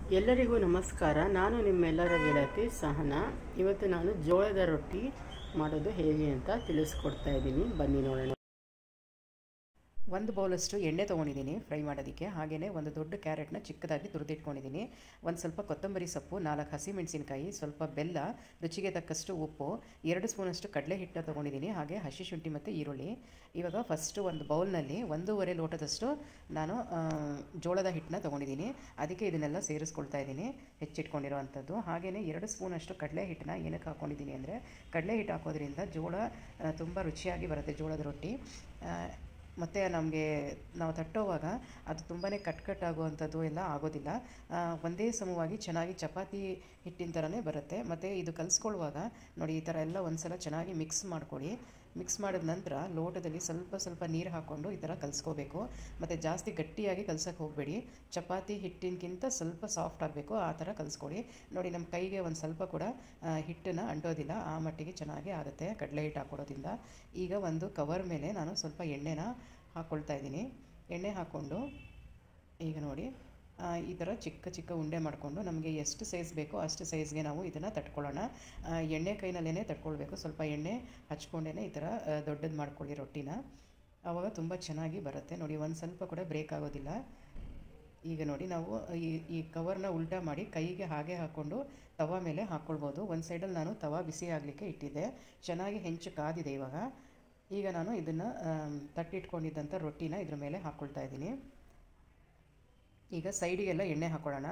ಎಲ್ಲರಿಗೂ ನಮಸ್ಕಾರ ನಾನು ನಿಮ್ಮೆಲ್ಲರ ಗೆಳತಿ ಸಹನಾ ಇವತ್ತು ನಾನು ಜೋಳದ ರೊಟ್ಟಿ ಮಾಡೋದು ಹೇಗೆ ಅಂತ ತಿಳಿಸ್ಕೊಡ್ತಾ ಇದ್ದೀನಿ ಬನ್ನಿ ನೋಡೋಣ ಒಂದು ಬೌಲಷ್ಟು ಎಣ್ಣೆ ತೊಗೊಂಡಿದ್ದೀನಿ ಫ್ರೈ ಮಾಡೋದಕ್ಕೆ ಹಾಗೆಯೇ ಒಂದು ದೊಡ್ಡ ಕ್ಯಾರೆಟ್ನ ಚಿಕ್ಕದಾಗಿ ತುರಿದಿಟ್ಕೊಂಡಿದ್ದೀನಿ ಒಂದು ಸ್ವಲ್ಪ ಕೊತ್ತಂಬರಿ ಸೊಪ್ಪು ನಾಲ್ಕು ಹಸಿಮೆಣಸಿನಕಾಯಿ ಸ್ವಲ್ಪ ಬೆಲ್ಲ ರುಚಿಗೆ ತಕ್ಕಷ್ಟು ಉಪ್ಪು ಎರಡು ಸ್ಪೂನಷ್ಟು ಕಡಲೆ ಹಿಟ್ಟು ತೊಗೊಂಡಿದ್ದೀನಿ ಹಾಗೆ ಹಸಿ ಶುಂಠಿ ಮತ್ತು ಈರುಳ್ಳಿ ಇವಾಗ ಫಸ್ಟು ಒಂದು ಬೌಲ್ನಲ್ಲಿ ಒಂದೂವರೆ ಲೋಟದಷ್ಟು ನಾನು ಆ, ಜೋಳದ ಹಿಟ್ಟನ್ನ ತೊಗೊಂಡಿದ್ದೀನಿ ಅದಕ್ಕೆ ಇದನ್ನೆಲ್ಲ ಸೇರಿಸ್ಕೊಳ್ತಾ ಇದ್ದೀನಿ ಹೆಚ್ಚಿಟ್ಕೊಂಡಿರೋವಂಥದ್ದು ಹಾಗೆಯೇ ಎರಡು ಸ್ಪೂನಷ್ಟು ಕಡಲೆ ಹಿಟ್ಟನ್ನ ಏನಕ್ಕೆ ಹಾಕ್ಕೊಂಡಿದ್ದೀನಿ ಅಂದರೆ ಕಡಲೆ ಹಿಟ್ಟು ಹಾಕೋದ್ರಿಂದ ಜೋಳ ತುಂಬ ರುಚಿಯಾಗಿ ಬರುತ್ತೆ ಜೋಳದ ರೊಟ್ಟಿ ಆ, ಮತ್ತು ನಮಗೆ ನಾವು ತಟ್ಟೋವಾಗ ಅದು ತುಂಬಾ ಕಟ್ ಕಟ್ ಆಗುವಂಥದ್ದು ಎಲ್ಲ ಆಗೋದಿಲ್ಲ ಆ, ಒಂದೇ ಸಮವಾಗಿ ಚೆನ್ನಾಗಿ ಚಪಾತಿ ಹಿಟ್ಟಿನ ಥರನೇ ಬರುತ್ತೆ ಮತ್ತು ಇದು ಕಲಿಸ್ಕೊಳ್ಳುವಾಗ ನೋಡಿ ಈ ಥರ ಎಲ್ಲ ಒಂದು ಸಲ ಚೆನ್ನಾಗಿ ಮಿಕ್ಸ್ ಮಾಡ್ಕೊಳ್ಳಿ ಮಿಕ್ಸ್ ಮಾಡಿದ ನಂತರ ಲೋಟದಲ್ಲಿ ಸ್ವಲ್ಪ ಸ್ವಲ್ಪ ನೀರು ಹಾಕ್ಕೊಂಡು ಈ ಥರ ಕಲಿಸ್ಕೋಬೇಕು ಮತ್ತು ಜಾಸ್ತಿ ಗಟ್ಟಿಯಾಗಿ ಕಲ್ಸಕ್ಕೆ ಹೋಗಬೇಡಿ ಚಪಾತಿ ಹಿಟ್ಟಿನಕ್ಕಿಂತ ಸ್ವಲ್ಪ ಸಾಫ್ಟ್ ಆಗಬೇಕು ಆ ಥರ ಕಲಿಸ್ಕೊಳ್ಳಿ ನೋಡಿ ನಮ್ಮ ಕೈಗೆ ಒಂದು ಸ್ವಲ್ಪ ಕೂಡ ಆ, ಹಿಟ್ಟನ್ನು ಅಂಟೋದಿಲ್ಲ ಆ ಮಟ್ಟಿಗೆ ಚೆನ್ನಾಗಿ ಆಗುತ್ತೆ ಕಡಲೆ ಹಿಟ್ಟು ಹಾಕ್ಕೊಡೋದ್ರಿಂದ ಈಗ ಒಂದು ಕವರ್ ಮೇಲೆ ನಾನು ಸ್ವಲ್ಪ ಎಣ್ಣೆನ ಹಾಕ್ಕೊಳ್ತಾ ಇದ್ದೀನಿ ಎಣ್ಣೆ ಹಾಕ್ಕೊಂಡು ಈಗ ನೋಡಿ ಆ, ಈ ಥರ ಚಿಕ್ಕ ಚಿಕ್ಕ ಉಂಡೆ ಮಾಡಿಕೊಂಡು ನಮಗೆ ಎಷ್ಟು ಸೈಜ್ ಬೇಕೋ ಅಷ್ಟು ಸೈಜ್ಗೆ ನಾವು ಇದನ್ನು ತಟ್ಕೊಳ್ಳೋಣ ಆ, ಎಣ್ಣೆ ಕೈನಲ್ಲೇ ತಟ್ಕೊಳ್ಬೇಕು ಸ್ವಲ್ಪ ಎಣ್ಣೆ ಹಚ್ಕೊಂಡೇ ಈ ಥರ ದೊಡ್ಡದು ಮಾಡ್ಕೊಳ್ಳಿ ರೊಟ್ಟಿನ ಆವಾಗ ತುಂಬ ಚೆನ್ನಾಗಿ ಬರುತ್ತೆ ನೋಡಿ ಒಂದು ಸ್ವಲ್ಪ ಕೂಡ ಬ್ರೇಕ್ ಆಗೋದಿಲ್ಲ ಈಗ ನೋಡಿ ನಾವು ಈ ಈ ಕವರ್ನ ಉಲ್ಟಾ ಮಾಡಿ ಕೈಗೆ ಹಾಗೆ ಹಾಕ್ಕೊಂಡು ತವ ಮೇಲೆ ಹಾಕ್ಕೊಳ್ಬೋದು ಒಂದು ಸೈಡಲ್ಲಿ ನಾನು ತವ ಬಿಸಿ ಆಗಲಿಕ್ಕೆ ಇಟ್ಟಿದ್ದೆ ಚೆನ್ನಾಗಿ ಹೆಂಚು ಕಾದಿದೆ ಇವಾಗ ಈಗ ನಾನು ಇದನ್ನು ತಟ್ಟಿಟ್ಕೊಂಡಿದ್ದಂಥ ರೊಟ್ಟಿನ ಇದ್ರ ಮೇಲೆ ಹಾಕ್ಕೊಳ್ತಾ ಇದ್ದೀನಿ ಈಗ ಸೈಡಿಗೆಲ್ಲ ಎಣ್ಣೆ ಹಾಕ್ಕೊಳ್ಳೋಣ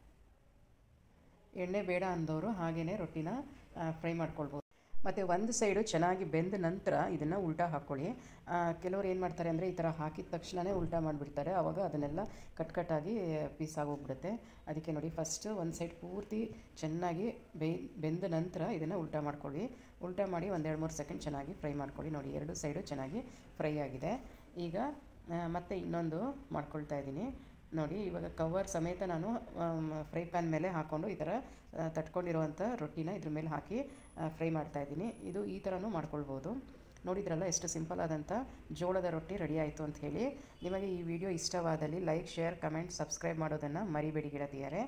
ಎಣ್ಣೆ ಬೇಡ ಅಂದವರು ಹಾಗೆಯೇ ರೊಟ್ಟಿನ ಫ್ರೈ ಮಾಡ್ಕೊಳ್ಬೋದು ಮತ್ತು ಒಂದು ಸೈಡು ಚೆನ್ನಾಗಿ ಬೆಂದ ನಂತರ ಇದನ್ನು ಉಲ್ಟಾ ಹಾಕ್ಕೊಳ್ಳಿ ಆ, ಕೆಲವರು ಏನು ಮಾಡ್ತಾರೆ ಅಂದರೆ ಈ ಥರ ಹಾಕಿದ ತಕ್ಷಣವೇ ಉಲ್ಟಾ ಮಾಡಿಬಿಡ್ತಾರೆ ಆವಾಗ ಅದನ್ನೆಲ್ಲ ಕಟ್ ಕಟ್ಟಾಗಿ ಪೀಸ್ ಆಗೋಗ್ಬಿಡುತ್ತೆ ಅದಕ್ಕೆ ನೋಡಿ ಫಸ್ಟು ಒಂದು ಸೈಡ್ ಪೂರ್ತಿ ಚೆನ್ನಾಗಿ ಬೇ ಬೆಂದ ನಂತರ ಇದನ್ನು ಉಲ್ಟಾ ಮಾಡ್ಕೊಳ್ಳಿ ಉಲ್ಟಾ ಮಾಡಿ ಒಂದೆರಡು ಮೂರು ಸೆಕೆಂಡ್ ಚೆನ್ನಾಗಿ ಫ್ರೈ ಮಾಡ್ಕೊಳ್ಳಿ ನೋಡಿ ಎರಡು ಸೈಡು ಚೆನ್ನಾಗಿ ಫ್ರೈ ಆಗಿದೆ ಈಗ ಆ, ಮತ್ತೆ ಇನ್ನೊಂದು ಮಾಡ್ಕೊಳ್ತಾ ಇದ್ದೀನಿ ನೋಡಿ ಇವಾಗ ಕವರ್ ಸಮೇತ ನಾನು ಫ್ರೈ ಪ್ಯಾನ್ ಮೇಲೆ ಹಾಕ್ಕೊಂಡು ಈ ಥರ ಆ, ತಟ್ಕೊಂಡಿರುವಂಥ ರೊಟ್ಟಿನ ಇದ್ರ ಮೇಲೆ ಹಾಕಿ ಫ್ರೈ ಮಾಡ್ತಾ ಇದ್ದೀನಿ ಇದು ಈ ಥರನೂ ಮಾಡ್ಕೊಳ್ಬೋದು ನೋಡಿದ್ರಲ್ಲ ಎಷ್ಟು ಸಿಂಪಲ್ ಆದಂಥ ಜೋಳದ ರೊಟ್ಟಿ ರೆಡಿ ಆಯಿತು ಅಂತ ಹೇಳಿ ನಿಮಗೆ ಈ ವಿಡಿಯೋ ಇಷ್ಟವಾದಲ್ಲಿ ಲೈಕ್ ಶೇರ್ ಕಮೆಂಟ್ ಸಬ್ಸ್ಕ್ರೈಬ್ ಮಾಡೋದನ್ನು ಮರಿಬೇಡಿ ಗೆಳತಿಯರೇ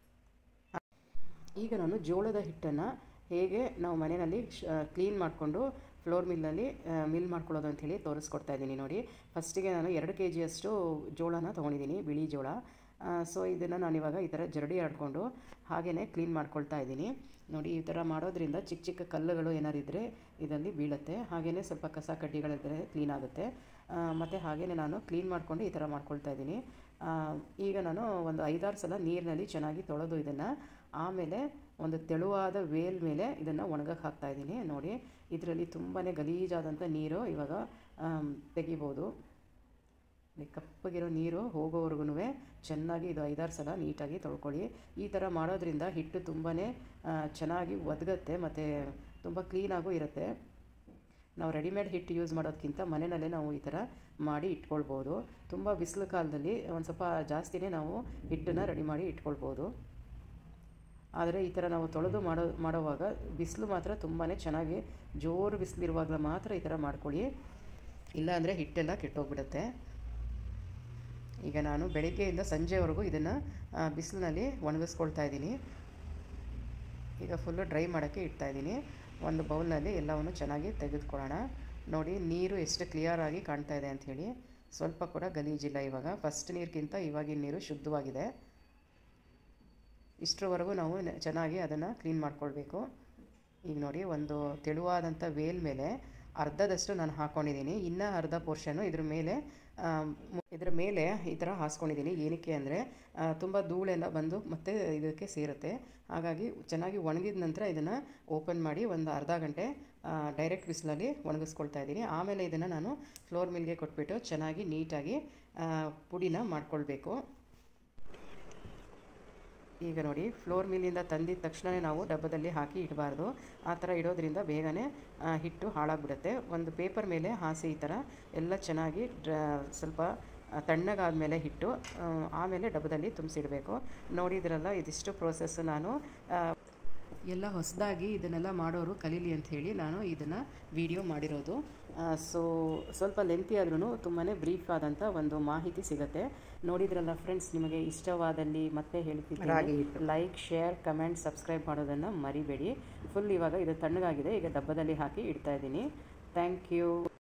ಈಗ ನಾನು ಜೋಳದ ಹಿಟ್ಟನ್ನು ಹೇಗೆ ನಾವು ಮನೆಯಲ್ಲಿ ಕ್ಲೀನ್ ಮಾಡಿಕೊಂಡು ಫ್ಲೋರ್ ಮಿಲ್ನಲ್ಲಿ ಮಿಲ್ ಮಾಡ್ಕೊಳ್ಳೋದು ಅಂಥೇಳಿ ತೋರಿಸ್ಕೊಡ್ತಾ ಇದ್ದೀನಿ ನೋಡಿ ಫಸ್ಟಿಗೆ ನಾನು ಎರಡು ಕೆ ಜಿಯಷ್ಟು ಜೋಳನ ತೊಗೊಂಡಿದ್ದೀನಿ ಬಿಳಿ ಜೋಳ ಸೊ ಇದನ್ನು ನಾನಿವಾಗ ಈ ಥರ ಜರಡಿ ಆಡ್ಕೊಂಡು ಹಾಗೆಯೇ ಕ್ಲೀನ್ ಮಾಡ್ಕೊಳ್ತಾ ಇದ್ದೀನಿ ನೋಡಿ ಈ ಥರ ಮಾಡೋದ್ರಿಂದ ಚಿಕ್ಕ ಚಿಕ್ಕ ಕಲ್ಲುಗಳು ಏನಾರು ಇದ್ದರೆ ಇದರಲ್ಲಿ ಬೀಳುತ್ತೆ ಹಾಗೆಯೇ ಸ್ವಲ್ಪ ಕಸ ಕಡ್ಡಿಗಳಿದ್ದರೆ ಕ್ಲೀನ್ ಆಗುತ್ತೆ ಮತ್ತು ಹಾಗೆಯೇ ನಾನು ಕ್ಲೀನ್ ಮಾಡಿಕೊಂಡು ಈ ಥರ ಮಾಡ್ಕೊಳ್ತಾ ಇದ್ದೀನಿ ಆ, ಈಗ ನಾನು ಒಂದು ಐದಾರು ಸಲ ನೀರಿನಲ್ಲಿ ಚೆನ್ನಾಗಿ ತೊಳೆದು ಇದನ್ನು ಆಮೇಲೆ ಒಂದು ತೆಳುವಾದ ವೇಲ್ ಮೇಲೆ ಇದನ್ನು ಒಣಗಕ್ಕೆ ಹಾಕ್ತಾ ಇದ್ದೀನಿ ನೋಡಿ ಇದರಲ್ಲಿ ತುಂಬಾ ಗಲೀಜಾದಂಥ ನೀರು ಇವಾಗ ಆಮ್, ತೆಗಿಬೋದು ಈ ಕಪ್ಪಗಿರೋ ನೀರು ಹೋಗೋವರೆಗೂ ಚೆನ್ನಾಗಿ ಇದು ಐದಾರು ಸಲ ನೀಟಾಗಿ ತೊಳ್ಕೊಳ್ಳಿ ಈ ಥರ ಮಾಡೋದ್ರಿಂದ ಹಿಟ್ಟು ತುಂಬಾ ಚೆನ್ನಾಗಿ ಒದಗತ್ತೆ ಮತ್ತು ತುಂಬ ಕ್ಲೀನಾಗೂ ಇರುತ್ತೆ ನಾವು ರೆಡಿಮೇಡ್ ಹಿಟ್ಟು ಯೂಸ್ ಮಾಡೋದಕ್ಕಿಂತ ಮನೆಯಲ್ಲೇ ನಾವು ಈ ಥರ ಮಾಡಿ ಇಟ್ಕೊಳ್ಬೋದು ತುಂಬ ಬಿಸಿಲು ಕಾಲದಲ್ಲಿ ಒಂದು ಸ್ವಲ್ಪ ಜಾಸ್ತಿನೇ ನಾವು ಹಿಟ್ಟನ್ನು ರೆಡಿ ಮಾಡಿ ಇಟ್ಕೊಳ್ಬೋದು ಆದರೆ ಈ ಥರ ನಾವು ತೊಳೆದು ಮಾಡೋ ಮಾಡೋವಾಗ ಬಿಸಿಲು ಮಾತ್ರ ತುಂಬಾ ಚೆನ್ನಾಗಿ ಜೋರು ಬಿಸಿಲಿರುವಾಗಲೂ ಮಾತ್ರ ಈ ಥರ ಮಾಡ್ಕೊಳ್ಳಿ ಇಲ್ಲಾಂದರೆ ಹಿಟ್ಟೆಲ್ಲ ಕೆಟ್ಟೋಗ್ಬಿಡುತ್ತೆ ಈಗ ನಾನು ಬೆಳಗ್ಗೆಯಿಂದ ಸಂಜೆವರೆಗೂ ಇದನ್ನು ಬಿಸಿಲಿನಲ್ಲಿ ಒಣಗಿಸ್ಕೊಳ್ತಾ ಇದ್ದೀನಿ ಈಗ ಫುಲ್ಲು ಡ್ರೈ ಮಾಡೋಕ್ಕೆ ಇಡ್ತಾ ಇದ್ದೀನಿ ಒಂದು ಬೌಲ್ನಲ್ಲಿ ಎಲ್ಲವನ್ನು ಚೆನ್ನಾಗಿ ತೆಗೆದುಕೊಳ್ಳೋಣ ನೋಡಿ ನೀರು ಎಷ್ಟು ಕ್ಲಿಯರಾಗಿ ಕಾಣ್ತಾ ಇದೆ ಅಂಥೇಳಿ ಸ್ವಲ್ಪ ಕೂಡ ಗಲೀಜಿಲ್ಲ ಇವಾಗ ಫಸ್ಟ್ ನೀರಿಗಿಂತ ಇವಾಗಿನ ನೀರು ಶುದ್ಧವಾಗಿದೆ ಇಷ್ಟರವರೆಗೂ ನಾವು ನ- ಚೆನ್ನಾಗಿ ಅದನ್ನು ಕ್ಲೀನ್ ಮಾಡ್ಕೊಳ್ಬೇಕು ಈಗ ನೋಡಿ ಒಂದು ತೆಳುವಾದಂಥ ವೇಲ್ ಮೇಲೆ ಅರ್ಧದಷ್ಟು ನಾನು ಹಾಕ್ಕೊಂಡಿದ್ದೀನಿ ಇನ್ನೂ ಅರ್ಧ ಪೋರ್ಷನ್ನು ಇದ್ರ ಮೇಲೆ ಆ, ಮು- ಇದ್ರ ಮೇಲೆ ಈ ಥರ ಹಾಸ್ಕೊಂಡಿದ್ದೀನಿ ಏನಕ್ಕೆ ಅಂದರೆ ತುಂಬ ಧೂಳೆಲ್ಲ ಬಂದು ಮತ್ತೆ ಇದಕ್ಕೆ ಸೇರುತ್ತೆ ಹಾಗಾಗಿ ಚೆನ್ನಾಗಿ ಒಣಗಿದ ನಂತರ ಇದನ್ನು ಓಪನ್ ಮಾಡಿ ಒಂದು ಅರ್ಧ ಗಂಟೆ ಡೈರೆಕ್ಟ್ ಬಿಸಿಲಲ್ಲಿ ಒಣಗಿಸ್ಕೊಳ್ತಾ ಇದ್ದೀನಿ ಆಮೇಲೆ ಇದನ್ನು ನಾನು ಫ್ಲೋರ್ ಮಿಲ್ಗೆ ಕೊಟ್ಬಿಟ್ಟು ಚೆನ್ನಾಗಿ ನೀಟಾಗಿ ಆ, ಪುಡಿನ ಮಾಡ್ಕೊಳ್ಬೇಕು ಈಗ ನೋಡಿ ಫ್ಲೋರ್ ಮಿಲ್ಲಿಂದ ತಂದಿದ ತಕ್ಷಣವೇ ನಾವು ಡಬ್ಬದಲ್ಲಿ ಹಾಕಿ ಇಡಬಾರ್ದು ಆ ಥರ ಇಡೋದ್ರಿಂದ ಬೇಗನೆ ಆ, ಹಿಟ್ಟು ಹಾಳಾಗ್ಬಿಡುತ್ತೆ ಒಂದು ಪೇಪರ್ ಮೇಲೆ ಹಾಸಿ ಈ ಥರ ಎಲ್ಲ ಚೆನ್ನಾಗಿ ಡ್ರ ಸ್ವಲ್ಪ ಆ, ತಣ್ಣಗಾದ್ಮೇಲೆ ಹಿಟ್ಟು ಆ, ಆಮೇಲೆ ಡಬ್ಬದಲ್ಲಿ ತುಂಬಿಸಿಡಬೇಕು ನೋಡಿದ್ರಲ್ಲ ಇದಿಷ್ಟು ಪ್ರೋಸೆಸ್ಸು ನಾನು ಆ, ಎಲ್ಲ ಹೊಸದಾಗಿ ಇದನ್ನೆಲ್ಲ ಮಾಡೋರು ಕಲೀಲಿ ಅಂತ ಹೇಳಿ ನಾನು ಇದನ್ನು ವಿಡಿಯೋ ಮಾಡಿರೋದು ಸೊ ಸ್ವಲ್ಪ ಲೆಂತಿ ಆದ್ರೂ ತುಂಬಾ ಬ್ರೀಫ್ ಆದಂಥ ಒಂದು ಮಾಹಿತಿ ಸಿಗುತ್ತೆ ನೋಡಿದ್ರಲ್ಲ ಫ್ರೆಂಡ್ಸ್ ನಿಮಗೆ ಇಷ್ಟವಾದಲ್ಲಿ ಮತ್ತೆ ರಾಗಿ ಹೇಳ್ತಿದ್ದೀನಿ ಹಿಟ್ಟು. ಲೈಕ್ ಶೇರ್ ಕಮೆಂಟ್ ಸಬ್ಸ್ಕ್ರೈಬ್ ಮಾಡೋದನ್ನು ಮರಿಬೇಡಿ ಫುಲ್ ಇವಾಗ ಇದು ತಣ್ಣಗಾಗಿದೆ ಈಗ ಡಬ್ಬದಲ್ಲಿ ಹಾಕಿ ಇಡ್ತಾ ಇದ್ದೀನಿ ಥ್ಯಾಂಕ್ ಯು